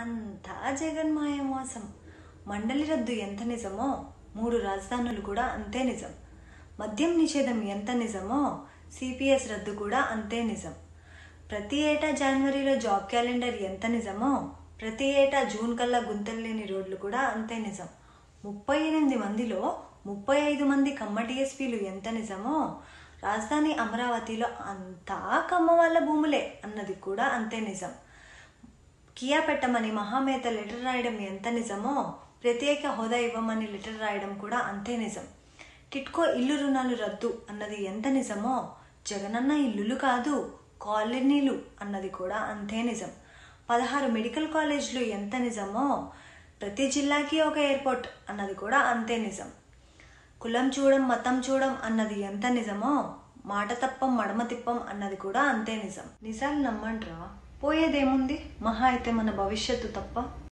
అంతా జగన్మాయ మోసం మండలి రద్దు ఎంత నిజమో మూడు రాజధానులు కూడా అంతే నిజం మద్యం నిషేధం ఎంత నిజమో సిపిఎస్ రద్దు కూడా అంతే నిజం ప్రతి ఏటా జనవరిలో జాబ్ క్యాలెండర్ ఎంత నిజమో ప్రతి ఏటా జూన్ కల్లా గుంతలు లేని రోడ్లు కూడా అంతే నిజం ముప్పై ఎనిమిది మందిలో ముప్పై ఐదు మంది కమ్మ డిఎస్పీలు ఎంత నిజమో రాజధాని అమరావతిలో అంతా కమ్మ వాళ్ళ భూములే అన్నది కూడా అంతే నిజం కియా పెట్టమని మహామేత లెటర్ రాయడం ఎంత నిజమో ప్రత్యేక హోదా ఇవ్వమని లెటర్ రాయడం కూడా అంతే నిజం టిట్కో ఇల్లు రుణాలు రద్దు అన్నది ఎంత నిజమో జగనన్న ఇల్లులు కాదు కాలనీలు అన్నది కూడా అంతే నిజం పదహారు మెడికల్ కాలేజీలు ఎంత నిజమో ప్రతి జిల్లాకి ఒక ఎయిర్పోర్ట్ అన్నది కూడా అంతే నిజం కులం చూడం మతం చూడం అన్నది ఎంత నిజమో మాట తప్పం మడమ తిప్పం అన్నది కూడా అంతే నిజం నిజాలు నమ్మంట్రా పోయేదేముంది మహా అయితే మన భవిష్యత్తు తప్ప